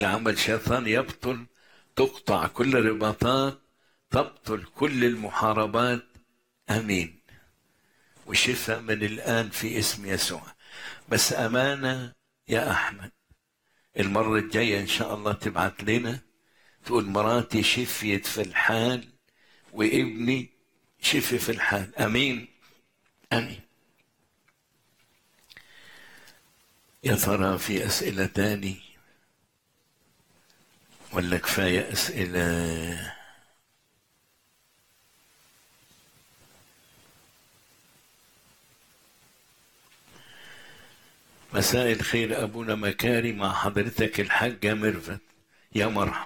عمل شيطان يبطل تقطع كل رباطات تبطل كل المحاربات امين وشفاء من الان في اسم يسوع بس امانه يا احمد المره الجايه ان شاء الله تبعت لنا تقول مراتي شفيت في الحال وابني شفي في الحال امين امين يا ترى في اسئله تاني ولا كفايه اسئله مساء الخير ابونا مكاري مع حضرتك الحاجه ميرفت يا مرحب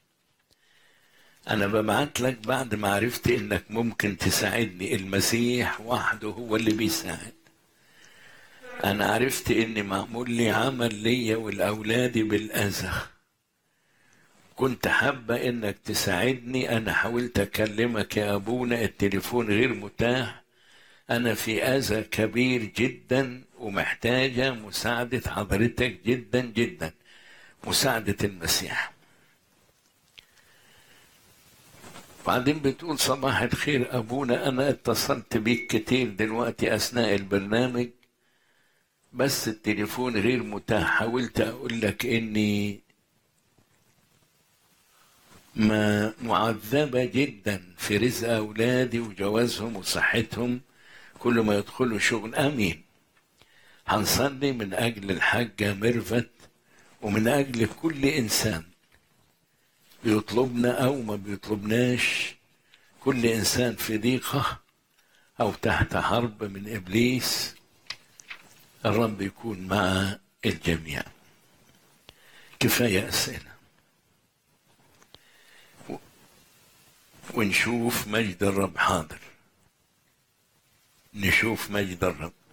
انا ببعت لك بعد ما عرفت انك ممكن تساعدني المسيح وحده هو اللي بيساعد انا عرفت اني معمول لي عمل ليا ولاولادي بالاذى كنت حابة انك تساعدني انا حاولت اكلمك يا ابونا التليفون غير متاح انا في اذى كبير جدا ومحتاجة مساعدة حضرتك جدا جدا مساعدة المسيح بعدين بتقول صباح الخير أبونا أنا اتصلت بيك كتير دلوقتي أثناء البرنامج بس التليفون غير متاح حاولت أقول لك إني ما معذبة جدا في رزق أولادي وجوازهم وصحتهم كل ما يدخلوا شغل أمين هنصلي من أجل الحاجة ميرفت ومن أجل كل إنسان بيطلبنا أو ما بيطلبناش كل إنسان في ضيقة أو تحت حرب من إبليس الرب يكون مع الجميع كفاية أسئلة ونشوف مجد الرب حاضر نشوف مجد الرب